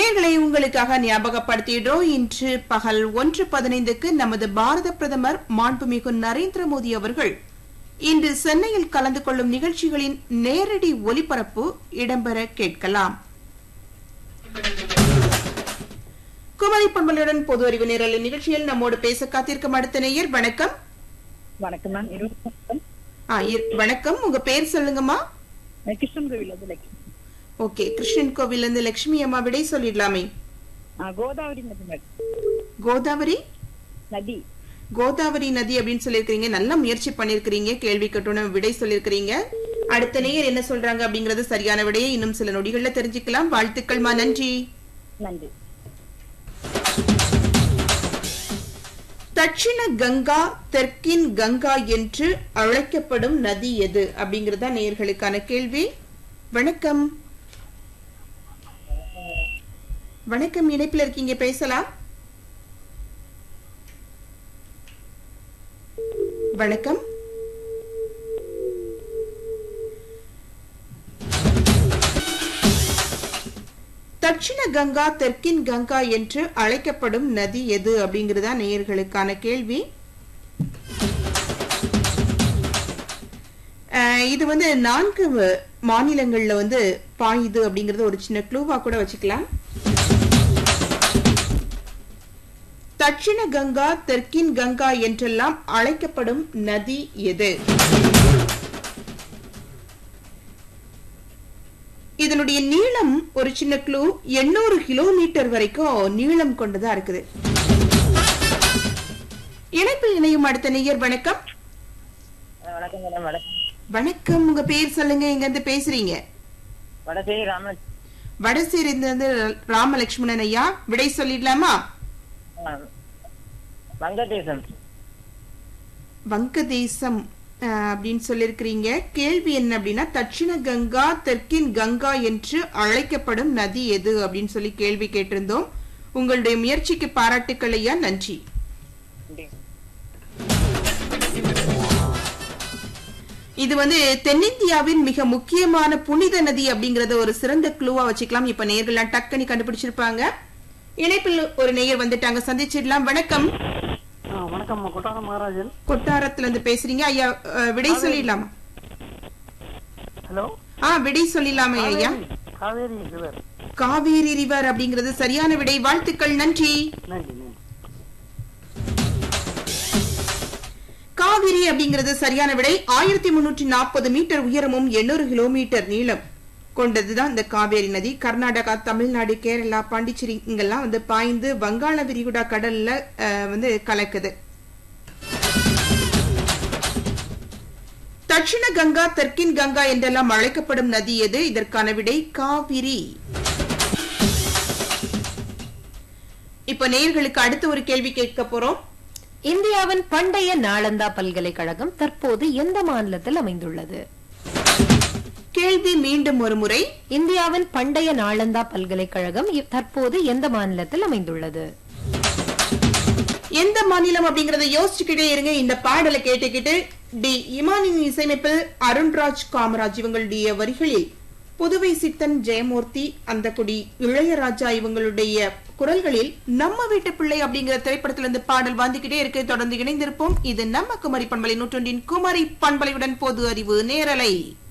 நேர்களை உங்களுக்காக ஞாபகப்படுத்திடுறோம் இன்று பகல் ஒன்று பதினைந்துக்கு நமது பாரத பிரதமர் மாண்புமிகு நரேந்திர மோடி அவர்கள் இன்று சென்னையில் கலந்து கொள்ளும் நிகழ்ச்சிகளின் நேரடி ஒலிபரப்பு இடம்பெற கேட்கலாம் குமரி பண்பலுடன் பொது அறிவு நேரல் நிகழ்ச்சியில் நம்மோடு பேச காத்திருக்கும் அடுத்த நேயர் வணக்கம் வணக்கம் மேம் இருபது வணக்கம் ஆ, இ- வணக்கம் உங்க பேர் சொல்லுங்கம்மா நான் கிருஷ்ணன் கோவில் வந்து லட்சுமி ஓகே கிருஷ்ணன் கோவில்ல இருந்து லட்சுமி அம்மா விடை சொல்லிடலாமே ஆ, கோதாவரி நதி மேடம் கோதாவரி நதி கோதாவரி நதி அப்படின்னு சொல்லியிருக்கிறீங்க நல்ல முயற்சி பண்ணிருக்கிறீங்க கேள்வி கட்டுன விடை சொல்லியிருக்கிறீங்க அடுத்த நேயர் என்ன சொல்றாங்க அப்படிங்கறது சரியான விடையை இன்னும் சில நொடிகள்ல தெரிஞ்சுக்கலாம் வாழ்த்துக்கள்மா நன்றி நன்றி தட்சிண கங்கா தெற்கின் கங்கா என்று அழைக்கப்படும் நதி எது அப்படிங்கறதா நேயர்களுக்கான கேள்வி வணக்கம் வணக்கம் இணைப்பில் இருக்கீங்க பேசலாம் வணக்கம் தட்சிண கங்கா தெற்கின் கங்கா என்று அழைக்கப்படும் நதி எது அப்படிங்கறதா நேயர்களுக்கான கேள்வி அஹ், இது வந்து நான்கு வ- மாநிலங்கள்ல வந்து பாயுது அப்படிங்கறது ஒரு சின்ன க்ளூவா கூட வச்சுக்கலாம் தட்சிண கங்கா தெற்கின் கங்கா என்றெல்லாம் அழைக்கப்படும் நதி எது இதனுடைய நீளம் ஒரு சின்ன க்ளூ 800 கிலோமீட்டர் வரைக்கும் நீளம் கொண்டதா இருக்குது இணைப்பில் இணையும் அடுத்த நேயர் வணக்கம் வணக்கம் மேடம் வணக்கம் வணக்கம் உங்க பேர் சொல்லுங்க எங்க இருந்து பேசுறீங்க வடசேரி ராம வடசேரிந்து ராமலட்சுமணன் ஐயா விடை சொல்லிடலாமா வங்கதேசம் வங்கதேசம் அஹ், அப்படின்னு சொல்லியிருக்கிறீங்க கேள்வி என்ன அப்படின்னா தட்சிண கங்கா தெற்கின் கங்கா என்று அழைக்கப்படும் நதி எது அப்படின்னு சொல்லி கேள்வி கேட்டிருந்தோம் உங்களுடைய முயற்சிக்கு பாராட்டுக்கள் ஐயா நன்றி இது வந்து தென்னிந்தியாவின் மிக முக்கியமான புனித நதி அப்படிங்கறத ஒரு சிறந்த க்ளூவா வச்சுக்கலாம் இப்ப நேர்கள்லாம் டக்குனி கண்டுபிடிச்சிருப்பாங்க இணைப்பில் ஒரு நேயர் வந்துட்டாங்க சந்திச்சிடலாம் வணக்கம் ஆ, வணக்கம் கொட்டாரம் மகாராஜன் கொட்டாரத்துல இருந்து பேசுறீங்க ஐயா அஹ், விடை சொல்லிடலாமா ஹலோ ஆ விடை சொல்லிடலாமே ஐயா காவேரி ரிவர் காவேரி ரிவர் அப்படிங்கிறது சரியான விடை வாழ்த்துக்கள் நன்றி நன்றி நன்றி காவிரி அப்படிங்கிறது சரியான விடை ஆயிரத்தி முன்னூற்றி நாற்பது மீட்டர் உயரமும் எண்ணூறு கிலோமீட்டர் நீளம் கொண்டதுதான் இந்த காவேரி நதி கர்நாடகா தமிழ்நாடு கேரளா பாண்டிச்சேரி இங்கெல்லாம் வந்து பாய்ந்து வங்காள விரிகுடா கடல்ல அஹ், வந்து கலக்குது தட்சிண கங்கா தெற்கின் கங்கா என்றெல்லாம் அழைக்கப்படும் நதி எது இதற்கான விடை காவிரி இப்ப நேயர்களுக்கு அடுத்த ஒரு கேள்வி கேட்க போறோம் இந்தியாவின் பண்டைய நாளந்தா பல்கலைக்கழகம் தற்போது எந்த மாநிலத்தில் அமைந்துள்ளது கேள்வி மீண்டும் ஒரு முறை இந்தியாவின் பண்டைய நாளந்தா பல்கலைக்கழகம் இ- தற்போது எந்த மாநிலத்தில் அமைந்துள்ளது எந்த மாநிலம் அப்படிங்கறத யோசிச்சுக்கிட்டே இருங்க இந்த பாடலை கேட்டுக்கிட்டு டி இமானின் இசையமைப்பில் அருண்ராஜ் காமராஜ் இவங்களுடைய வரிகளில் புதுவை சித்தன் ஜெயமூர்த்தி அந்த குடி இளையராஜா இவங்களுடைய குரல்களில் நம்ம வீட்டு பிள்ளை அப்படிங்கிற திரைப்படத்துல இருந்து பாடல் வந்துகிட்டே இருக்கு தொடர்ந்து இணைந்திருப்போம் இது நம்ம குமரி பண்பலை நூற்றொன்றின் குமரி பண்பலையுடன் பொது அறிவு நேரலை